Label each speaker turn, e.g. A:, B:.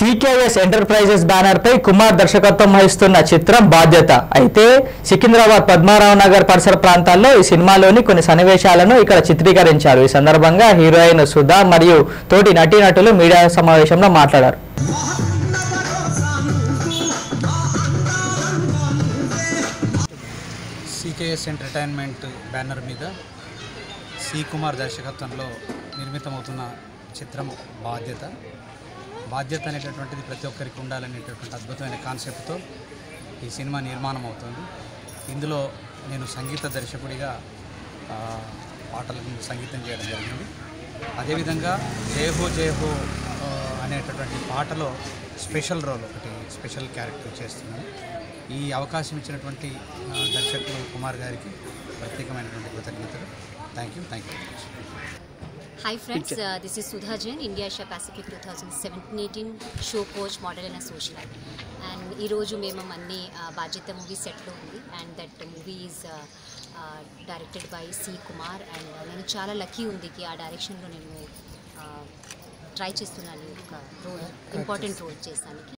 A: CKS enterprises banner పై కుమార్ దర్శకత్వం వహిస్తున్న చిత్రం బాధ్యత అయితే సికింద్రాబాద్ పద్మారావు నగర్ పరిసర ప్రాంతాల్లో ఈ సినిమాలోని కొన్ని సన్నివేశాలను ఇక్కడ చిత్రీకరించారు ఈ సందర్భంగా హీరోయిన్ సుధా మరియు తోటి నటీనటులు మీడియా సమావేశంలో మాట్లాడారు
B: సీకేఎస్ ఎంటర్టైన్మెంట్ బ్యానర్ మీద సి కుమార్ దర్శకత్వంలో నిర్మితమవుతున్న చిత్రం బాధ్యత బాధ్యత అనేటటువంటిది ప్రతి ఒక్కరికి ఉండాలనేటటువంటి అద్భుతమైన కాన్సెప్ట్తో ఈ సినిమా నిర్మాణం అవుతుంది ఇందులో నేను సంగీత దర్శకుడిగా ఆ, పాటలకు సంగీతం చేయడం జరిగింది అదేవిధంగా జయహో జయహో ఆ, అనేటటువంటి పాటలో స్పెషల్ రోల్ ఒకటి స్పెషల్ క్యారెక్టర్ చేస్తున్నాను ఈ అవకాశం ఇచ్చినటువంటి ఆ, దర్శకులు కుమార్ గారికి ప్రత్యేకమైనటువంటి కృతజ్ఞతలు thank you thank you very much
C: Hi friends, uh, this is Sudha Jain, India Asia Pacific 2017-18 show coach model and social and ఈరోజు మేము అన్ని uh, బాధ్యత మూవీ సెట్లో ఉంది and that movie is directed by C Kumar and నేను చాలా lucky ఉంది కి ఆ డైరెక్షన్లో నేను ట్రై చేస్తున్నాను ఒక రోల్ ఇంపార్టెంట్ రోల్ చేసానికి